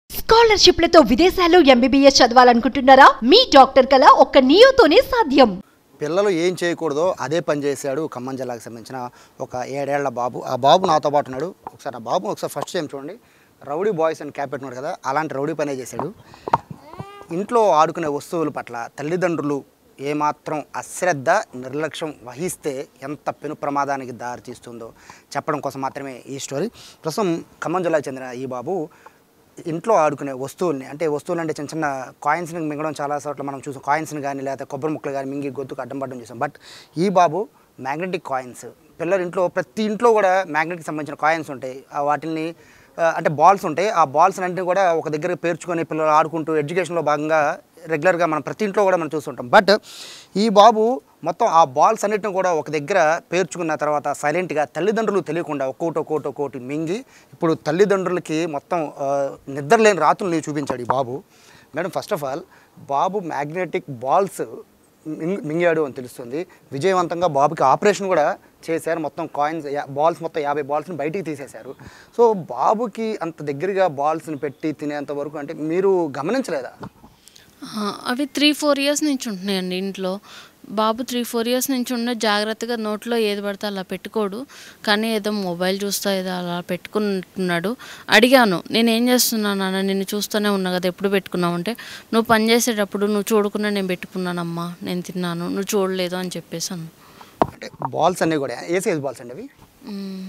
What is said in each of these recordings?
స్కాలర్షిప్లతో విదేశాల్లో ఎంబీబీఎస్ చదవాలనుకుంటున్నారా మీ డాక్టర్ కల ఒక్క నియోతోనే సాధ్యం పిల్లలు ఏం చేయకూడదో అదే పని చేశాడు ఖమ్మం జిల్లాకు సంబంధించిన ఒక ఏడేళ్ల బాబు ఆ బాబు నాతో పాటు ఉన్నాడు ఒకసారి ఆ బాబు ఒకసారి ఫస్ట్ టైం చూడండి రౌడీ బాయ్స్ అని క్యాప్ పెట్టున్నాడు కదా అలాంటి రౌడీ పనే చేశాడు ఇంట్లో ఆడుకునే వస్తువుల పట్ల తల్లిదండ్రులు ఏమాత్రం అశ్రద్ధ నిర్లక్ష్యం వహిస్తే ఎంత పెను ప్రమాదానికి దారి తీస్తుందో చెప్పడం కోసం మాత్రమే ఈ స్టోరీ ప్రస్తుతం ఖమ్మం జిల్లాకు చెందిన ఈ బాబు ఇంట్లో ఆడుకునే వస్తువుల్ని అంటే వస్తువులు అంటే చిన్న చిన్న కాయిన్స్ని మింగడం చాలా చోట్ల మనం చూసాం కాయిన్స్ని కానీ లేకపోతే కొబ్బరి ముక్కలు కానీ మింగి గొంతుకు అడ్డం పడడం చూసాం బట్ ఈ బాబు మ్యాగ్నెటిక్ కాయిన్స్ పిల్లలు ఇంట్లో ప్రతి ఇంట్లో కూడా మ్యాగ్నెట్కి సంబంధించిన కాయిన్స్ ఉంటాయి ఆ వాటిని ఆ, అంటే బాల్స్ ఉంటాయి ఆ బాల్స్ అన్నింటినీ కూడా ఒక దగ్గర పేర్చుకొని పిల్లలు ఆడుకుంటూ ఎడ్యుకేషన్లో భాగంగా రెగ్యులర్గా మనం ప్రతి ఇంట్లో కూడా మనం చూస్తుంటాం బట్ ఈ బాబు మొత్తం ఆ బాల్స్ అన్నిటిని కూడా ఒక దగ్గర పేర్చుకున్న తర్వాత సైలెంట్గా తల్లిదండ్రులు తెలియకుండా ఒక్కోటి ఒక్కోటి ఒక్కోటి మింగి ఇప్పుడు తల్లిదండ్రులకి మొత్తం ఆ, నిద్ర లేని రాత్రుల్ని చూపించాడు ఈ బాబు మేడం ఫస్ట్ ఆఫ్ ఆల్ బాబు మ్యాగ్నెటిక్ బాల్స్ మింగ్- మింగాడు అని తెలుస్తుంది విజయవంతంగా బాబుకి ఆపరేషన్ కూడా చేశారు మొత్తం కాయిన్స్ బాల్స్ మొత్తం యాభై బాల్స్ని బయటికి తీసేశారు సో బాబుకి అంత దగ్గరగా బాల్స్ని పెట్టి తినేంత వరకు అంటే మీరు గమనించలేదా ఆ, అవి త్రీ ఫోర్ ఇయర్స్ నుంచి ఉంటున్నాయండి ఇంట్లో బాబు త్రీ ఫోర్ ఇయర్స్ నుంచి ఉండే జాగ్రత్తగా నోట్లో ఏది పడితే అలా పెట్టుకోడు కానీ ఏదో మొబైల్ చూస్తా ఏదో అలా పెట్టుకుంటున్నాడు అడిగాను నేను ఏం చేస్తున్నాను నాన్న నిన్ను చూస్తూనే ఉన్నా కదా ఎప్పుడు పెట్టుకున్నావు అంటే నువ్వు పని చేసేటప్పుడు నువ్వు చూడకుండా నేను పెట్టుకున్నానమ్మా నేను తిన్నాను నువ్వు చూడలేదు అని చెప్పేసాను అంటే బాల్స్ అన్నీ కూడా ఏ సైజ్ బాల్స్ అండి అవి మ్మ్.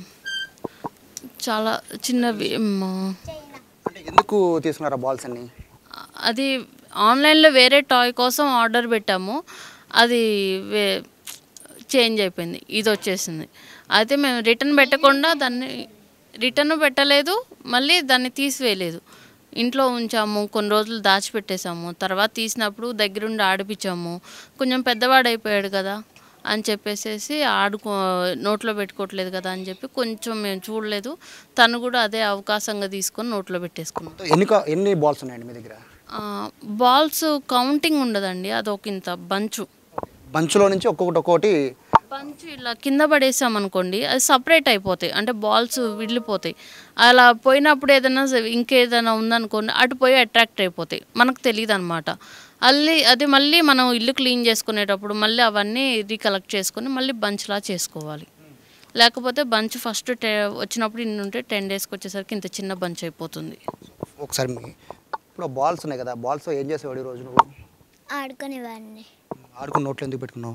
చాలా చిన్నవి అమ్మా. అంటే ఎందుకు తీసుకున్నారు ఆ బాల్స్ అన్ని అది ఆన్లైన్లో వేరే టాయ్ కోసం ఆర్డర్ పెట్టాము అది వే చేంజ్ అయిపోయింది ఇది వచ్చేసింది అయితే మేము రిటర్న్ పెట్టకుండా దాన్ని రిటర్న్ పెట్టలేదు మళ్ళీ దాన్ని తీసివేయలేదు ఇంట్లో ఉంచాము కొన్ని రోజులు దాచిపెట్టేసాము తర్వాత తీసినప్పుడు దగ్గరుండి ఆడిపించాము కొంచెం పెద్దవాడైపోయాడు కదా అని చెప్పేసేసి ఆడుకో నోట్లో పెట్టుకోవట్లేదు కదా అని చెప్పి కొంచెం మేము చూడలేదు తను కూడా అదే అవకాశంగా తీసుకొని నోట్లో పెట్టేసుకున్నాం ఎన్ని కా- ఎన్ని బాల్స్ ఉన్నాయండి మీ దగ్గర ఆ, బాల్స్ కౌంటింగ్ ఉండదండి అదొక ఇంత బంచు బంచ్లో నుంచి ఒక్కొక్కటి ఒక్కొక్కటి బంచు ఇలా కింద పడేసాం అనుకోండి అది సపరేట్ అయిపోతాయి అంటే బాల్స్ విడిలిపోతాయి అలా పోయినప్పుడు ఏదైనా స- ఇంకేదైనా ఉందనుకోండి అటు పోయి అట్రాక్ట్ అయిపోతాయి మనకు తెలియదు అనమాట అల్లి అది మళ్ళీ మనం ఇల్లు క్లీన్ చేసుకునేటప్పుడు మళ్ళీ అవన్నీ రీకలెక్ట్ చేసుకొని మళ్ళీ బంచ్లా చేసుకోవాలి లేకపోతే బంచ్ ఫస్ట్ టె వచ్చినప్పుడు ఇన్ని ఉంటే టెన్ డేస్కి వచ్చేసరికి ఇంత చిన్న బంచ్ అయిపోతుంది ఒకసారి మీ ఇప్పుడు బాల్స్ ఉన్నాయి కదా బాల్స్ ఏం చేసేవాడు ఈ రోజు నువ్వు ఆడుకునేవాడిని ఆడుకుని నోట్లో ఎందుకు పెట్టుకున్నావు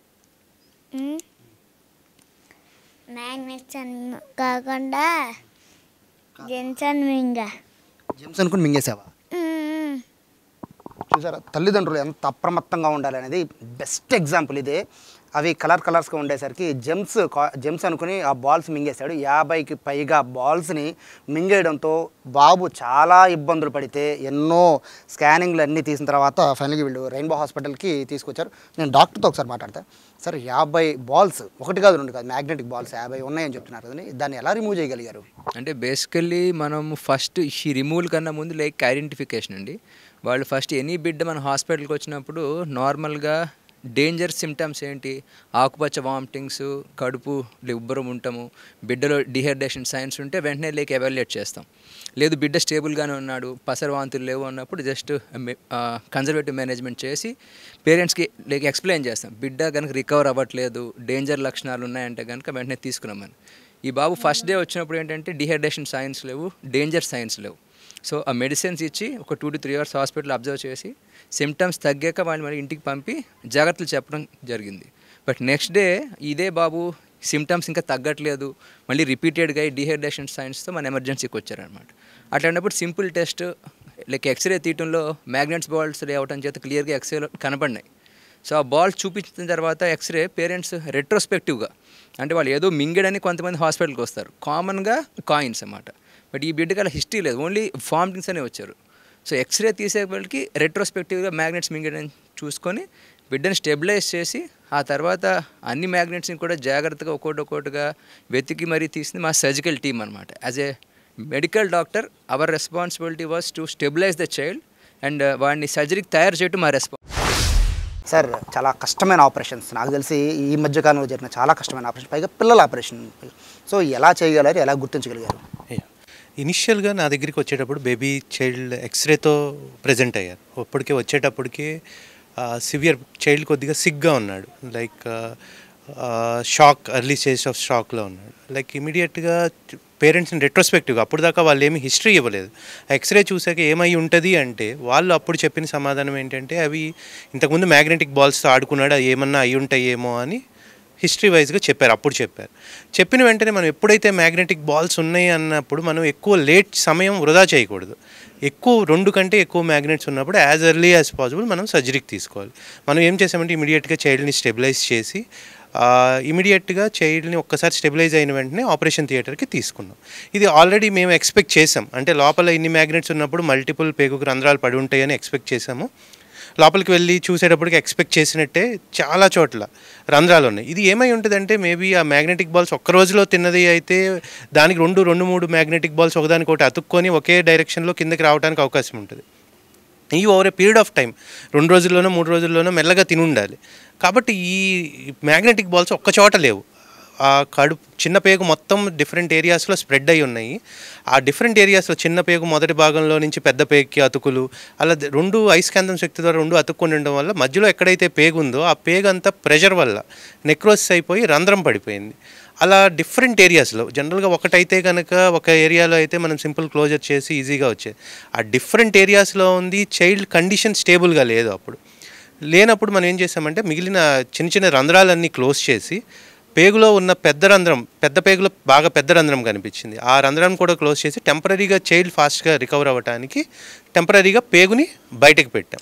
మ్యాగ్నెట్స్ అని కాకుండా జెంట్స్ అని మింగా జెమ్స్ అనుకుని మింగేసావా చూసారా తల్లిదండ్రులు ఎంత అప్రమత్తంగా ఉండాలి అనేది బెస్ట్ ఎగ్జాంపుల్ ఇదే అవి కలర్ కలర్స్గా ఉండేసరికి జెమ్స్ జెమ్స్ అనుకుని ఆ బాల్స్ మింగేశాడు యాభైకి పైగా బాల్స్ని మింగేయడంతో బాబు చాలా ఇబ్బందులు పడితే ఎన్నో స్కానింగ్లు అన్నీ తీసిన తర్వాత ఫైనల్గా వీళ్ళు రెయిన్బో హాస్పిటల్కి తీసుకొచ్చారు నేను డాక్టర్తో ఒకసారి మాట్లాడతా సార్ యాభై బాల్స్ ఒకటి కాదు రెండు కాదు మ్యాగ్నెటిక్ బాల్స్ యాభై ఉన్నాయని చెప్తున్నారు కదండి దాన్ని ఎలా రిమూవ్ చేయగలిగారు అంటే బేసికల్లీ మనం ఫస్ట్ ఈ రిమూవల్ కన్నా ముందు లైక్ ఐడెంటిఫికేషన్ అండి వాళ్ళు ఫస్ట్ ఎనీ బిడ్డ మన హాస్పిటల్కి వచ్చినప్పుడు నార్మల్గా డేంజర్ సిమ్టమ్స్ ఏంటి ఆకుపచ్చ వామిటింగ్స్ కడుపు లే- ఉబ్బరం ఉంటాము బిడ్డలో డిహైడ్రేషన్ సైన్స్ ఉంటే వెంటనే లేక ఎవాల్యుయేట్ చేస్తాం లేదు బిడ్డ స్టేబుల్గానే ఉన్నాడు పసర వాంతులు లేవు అన్నప్పుడు జస్ట్ కన్జర్వేటివ్ మేనేజ్మెంట్ చేసి పేరెంట్స్కి లేక ఎక్స్ప్లెయిన్ చేస్తాం బిడ్డ కనుక రికవర్ అవ్వట్లేదు డేంజర్ లక్షణాలు ఉన్నాయంటే కనుక వెంటనే తీసుకున్నామని ఈ బాబు ఫస్ట్ డే వచ్చినప్పుడు ఏంటంటే డిహైడ్రేషన్ సైన్స్ లేవు డేంజర్ సైన్స్ లేవు సో ఆ మెడిసిన్స్ ఇచ్చి ఒక two to three hours hospital observe చేసి సిమ్టమ్స్ తగ్గాక వాళ్ళు మరి ఇంటికి పంపి జాగ్రత్తలు చెప్పడం జరిగింది బట్ నెక్స్ట్ డే ఇదే బాబు సిమ్టమ్స్ ఇంకా తగ్గట్లేదు మళ్ళీ రిపీటెడ్గా ఈ డిహైడ్రేషన్ సైన్స్తో మన ఎమర్జెన్సీకి వచ్చారనమాట అట్లాంటప్పుడు సింపుల్ టెస్ట్ లైక్ ఎక్స్రే తీయటంలో మ్యాగ్నెట్స్ బాల్స్ అవటం చేత క్లియర్గా ఎక్స్రేలో కనపడినాయి సో ఆ బాల్ చూపించిన తర్వాత ఎక్స్రే పేరెంట్స్ రెట్రోస్పెక్టివ్గా అంటే వాళ్ళు ఏదో మింగడని కొంతమంది హాస్పిటల్కి వస్తారు కామన్గా కాయిన్స్ అన్నమాట బట్ ఈ బిడ్డకి అలా హిస్టరీ లేదు ఓన్లీ ఫార్మింగ్స్ అనే వచ్చారు సో ఎక్స్రే తీసే వాళ్ళకి రెట్రోస్పెక్టివ్గా మ్యాగ్నెట్స్ మింగడని చూసుకొని బిడ్డని స్టెబిలైజ్ చేసి ఆ తర్వాత అన్ని మ్యాగ్నెట్స్ని కూడా జాగ్రత్తగా ఒక్కోటి ఒక్కోటిగా వెతికి మరీ తీసింది మా సర్జికల్ టీమ్ అనమాట as a medical doctor our responsibility was to stabilize the child and వాడిని సర్జరీకి తయారు చేయటం మా రెస్పాన్స్ సార్ చాలా కష్టమైన ఆపరేషన్స్ నాకు తెలిసి ఈ మధ్య కాలంలో జరిగిన చాలా కష్టమైన ఆపరేషన్ పైగా పిల్లల ఆపరేషన్ సో ఎలా చేయగలరు ఎలా గుర్తించగలిగారు అయ్యా ఇనిషియల్గా నా దగ్గరికి వచ్చేటప్పుడు బేబీ చైల్డ్ ఎక్స్రేతో ప్రజెంట్ అయ్యారు అప్పటికే వచ్చేటప్పటికే సివియర్ చైల్డ్ కొద్దిగా సిగ్గా ఉన్నాడు like shock early stage of షాక్లో ఉన్నాడు లైక్ ఇమీడియట్గా పేరెంట్స్ని రెట్రోస్పెక్టివ్గా అప్పుడు దాకా వాళ్ళు ఏమి హిస్టరీ ఇవ్వలేదు ఎక్స్రే చూసాక ఏమై ఉంటుంది అంటే వాళ్ళు అప్పుడు చెప్పిన సమాధానం ఏంటంటే అవి ఇంతకుముందు మ్యాగ్నెటిక్ బాల్స్తో ఆడుకున్నాడు అవి ఏమన్నా అయి ఉంటాయేమో అని హిస్టరీ వైజ్గా చెప్పారు అప్పుడు చెప్పారు చెప్పిన వెంటనే మనం ఎప్పుడైతే మ్యాగ్నెటిక్ బాల్స్ ఉన్నాయి అన్నప్పుడు మనం ఎక్కువ లేట్ సమయం వృధా చేయకూడదు ఎక్కువ రెండు కంటే ఎక్కువ మ్యాగ్నెట్స్ ఉన్నప్పుడు యాజ్ ఎర్లీ యాజ్ పాసిబుల్ మనం సర్జరీకి తీసుకోవాలి మనం ఏం చేసామంటే ఇమీడియట్గా చైల్డ్ని స్టెబిలైజ్ చేసి ఇమీడియట్గా చైల్డ్ని ఒక్కసారి స్టెబిలైజ్ అయిన వెంటనే ఆపరేషన్ థియేటర్కి తీసుకున్నాం ఇది ఆల్రెడీ మేము ఎక్స్పెక్ట్ చేసాం అంటే లోపల ఇన్ని మ్యాగ్నెట్స్ ఉన్నప్పుడు మల్టిపుల్ పేగుకు రంధ్రాలు పడి ఉంటాయని ఎక్స్పెక్ట్ చేసాము లోపలికి వెళ్ళి చూసేటప్పటికి ఎక్స్పెక్ట్ చేసినట్టే చాలా చోట్ల రంధ్రాలు ఉన్నాయి ఇది ఏమై ఉంటుందంటే మేబీ ఆ మ్యాగ్నెటిక్ బాల్స్ ఒక్క రోజులో తిన్నది అయితే దానికి రెండు రెండు మూడు మ్యాగ్నెటిక్ బాల్స్ ఒకదానికొకటి అతుక్కొని ఒకే డైరెక్షన్లో కిందకి రావడానికి అవకాశం ఉంటుంది ఈ over a period of time రెండు రోజుల్లోనో మూడు రోజుల్లోనో మెల్లగా తిని ఉండాలి కాబట్టి ఈ మ్యాగ్నెటిక్ బాల్స్ ఒక్క చోట లేవు ఆ కడుపు చిన్న పేగు మొత్తం డిఫరెంట్ ఏరియాస్లో స్ప్రెడ్ అయి ఉన్నాయి ఆ డిఫరెంట్ ఏరియాస్లో చిన్న పేగు మొదటి భాగంలో నుంచి పెద్ద పేగుకి అతుకులు అలా ద- రెండు ఐస్కాంతం శక్తి ద్వారా రెండు అతుక్కొని ఉండడం వల్ల మధ్యలో ఎక్కడైతే పేగు ఉందో ఆ పేగు అంతా ప్రెషర్ వల్ల నెక్రోసిస్ అయిపోయి రంధ్రం పడిపోయింది అలా డిఫరెంట్ ఏరియాస్లో జనరల్గా ఒకటైతే కనుక ఒక ఏరియాలో అయితే మనం సింపుల్ క్లోజర్ చేసి ఈజీగా వచ్చేది ఆ డిఫరెంట్ ఏరియాస్లో ఉంది చైల్డ్ కండిషన్ స్టేబుల్గా లేదు అప్పుడు లేనప్పుడు మనం ఏం చేసామంటే మిగిలిన చిన్న చిన్న రంధ్రాలన్నీ క్లోజ్ చేసి పేగులో ఉన్న పెద్ద రంధ్రం పెద్ద పేగులో బాగా పెద్ద రంధ్రం కనిపించింది ఆ రంధ్రం కూడా క్లోజ్ చేసి టెంపరీగా చైల్డ్ ఫాస్ట్గా రికవర్ అవ్వడానికి టెంపరీగా పేగుని బయటకు పెట్టాం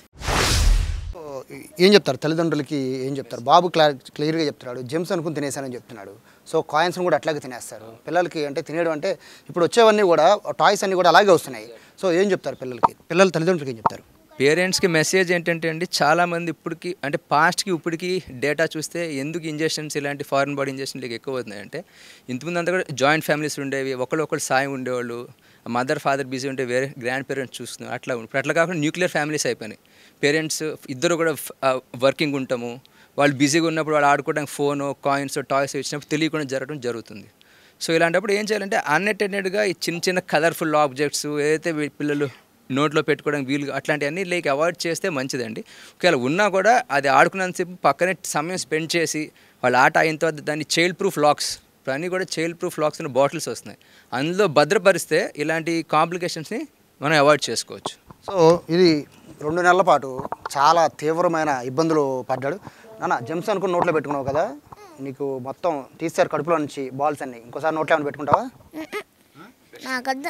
సో ఏం చెప్తారు తల్లిదండ్రులకి ఏం చెప్తారు బాబు క్లియర్ క్లియర్గా చెప్తున్నాడు జెమ్స్ అనుకుని తినేసానని చెప్తున్నాడు సో కాయిన్స్ని కూడా అట్లాగే తినేస్తారు పిల్లలకి అంటే తినేయడం అంటే ఇప్పుడు వచ్చేవన్నీ కూడా టాయ్స్ అన్నీ కూడా అలాగే వస్తున్నాయి సో ఏం చెప్తారు పిల్లలకి పిల్లల తల్లిదండ్రులకి ఏం చెప్తారు పేరెంట్స్కి మెసేజ్ ఏంటంటే అండి చాలామంది ఇప్పటికి అంటే పాస్ట్కి ఇప్పటికి డేటా చూస్తే ఎందుకు ఇంజెక్షన్స్ ఇలాంటి ఫారిన్ బాడీ ఇంజెక్షన్లకి ఎక్కువ అవుతున్నాయంటే ఇంతకుముందు అంతా కూడా జాయింట్ ఫ్యామిలీస్ ఉండేవి ఒకళ్ళు ఒకళ్ళు సాయం ఉండేవాళ్ళు మదర్ ఫాదర్ బిజీ ఉంటే వేరే గ్రాండ్ పేరెంట్స్ చూస్తున్నారు అట్లా ఉంది. ఇప్పుడు అట్లా కాకుండా న్యూక్లియర్ ఫ్యామిలీస్ అయిపోయినాయి పేరెంట్స్ ఇద్దరు కూడా వర్కింగ్ ఉంటాము వాళ్ళు బిజీగా ఉన్నప్పుడు వాళ్ళు ఆడుకోవడానికి ఫోన్ కాయిన్స్ టాయ్స్ ఇచ్చినప్పుడు తెలియకుండా జరగడం జరుగుతుంది సో ఇలాంటప్పుడు ఏం చేయాలంటే అన్అటెండెడ్గా ఈ చిన్న చిన్న కలర్ఫుల్ ఆబ్జెక్ట్స్ ఏదైతే వీ- పిల్లలు నోట్లో పెట్టుకోవడానికి వీలు అట్లాంటివన్నీ లైక్ అవాయిడ్ చేస్తే మంచిదండి ఒకవేళ ఉన్నా కూడా అది ఆడుకున్నంతసేపు పక్కనే సమయం స్పెండ్ చేసి వాళ్ళ ఆట అయిన తర్వాత దాన్ని చైల్డ్ ప్రూఫ్ లాక్స్ ఇప్పుడు అన్నీ కూడా చైల్డ్ ప్రూఫ్ లాక్స్ ఉన్న బాటిల్స్ వస్తున్నాయి అందులో భద్రపరిస్తే ఇలాంటి కాంప్లికేషన్స్ని మనం అవాయిడ్ చేసుకోవచ్చు సో ఇది రెండు నెలల పాటు చాలా తీవ్రమైన ఇబ్బందులు పడ్డాడు నాన్న జెమ్స్ అనుకుని నోట్లో పెట్టుకున్నావు కదా నీకు మొత్తం తీస్తారు కడుపులో నుంచి బాల్స్ అన్ని ఇంకోసారి నోట్లో ఏమైనా పెట్టుకుంటావా నాకొద్దు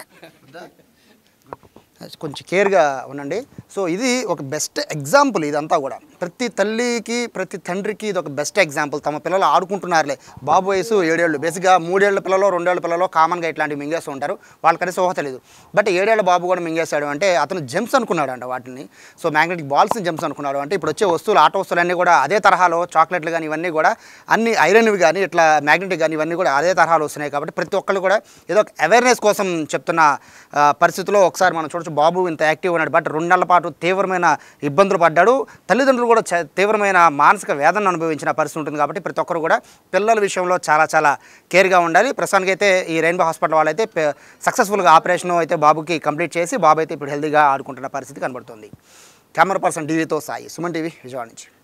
కొంచెం కేర్గా ఉండండి సో ఇది ఒక బెస్ట్ ఎగ్జాంపుల్ ఇదంతా కూడా ప్రతి తల్లికి ప్రతి తండ్రికి ఇది ఒక బెస్ట్ ఎగ్జాంపుల్ తమ పిల్లలు ఆడుకుంటున్నారులే బాబు వయసు ఏడేళ్ళు బేసిక్గా మూడేళ్ల పిల్లలు రెండేళ్ల పిల్లలు కామన్గా ఇట్లాంటివి మింగేస్తూ ఉంటారు వాళ్ళకని ఊహ తెలియదు బట్ ఏడేళ్ల బాబు కూడా మింగేశాడు అంటే అతను జెమ్స్ అనుకున్నాడు అంట వాటిని సో మ్యాగ్నెటిక్ బాల్స్ని జెమ్స్ అనుకున్నాడు అంటే ఇప్పుడు వచ్చే వస్తువులు ఆట వస్తువులన్నీ కూడా అదే తరహాలో చాక్లెట్లు కానీ ఇవన్నీ కూడా అన్ని ఐరన్వి కానీ ఇట్లా మ్యాగ్నెటిక్ కానీ ఇవన్నీ కూడా అదే తరహాలో వస్తున్నాయి కాబట్టి ప్రతి ఒక్కళ్ళు కూడా ఏదో ఒక అవేర్నెస్ కోసం చెప్తున్న ఆ, పరిస్థితిలో ఒకసారి మనం చూడొచ్చు బాబు ఇంత యాక్టివ్ ఉన్నాడు బట్ రెండు నెలల పాటు తీవ్రమైన ఇబ్బందులు పడ్డాడు తల్లిదండ్రులు కూడా చ- తీవ్రమైన మానసిక వేదన అనుభవించిన పరిస్థితి ఉంటుంది కాబట్టి ప్రతి ఒక్కరు కూడా పిల్లల విషయంలో చాలా చాలా కేర్గా ఉండాలి ప్రస్తుతానికి అయితే ఈ రెయిన్బో హాస్పిటల్ వాళ్ళైతే సక్సెస్ఫుల్గా ఆపరేషన్ అయితే బాబుకి కంప్లీట్ చేసి బాబు అయితే ఇప్పుడు హెల్తీగా ఆడుకుంటున్న పరిస్థితి కనబడుతుంది కెమెరా పర్సన్ టీవీతో సాయి సుమన్ టీవీ విజయవాడ నుంచి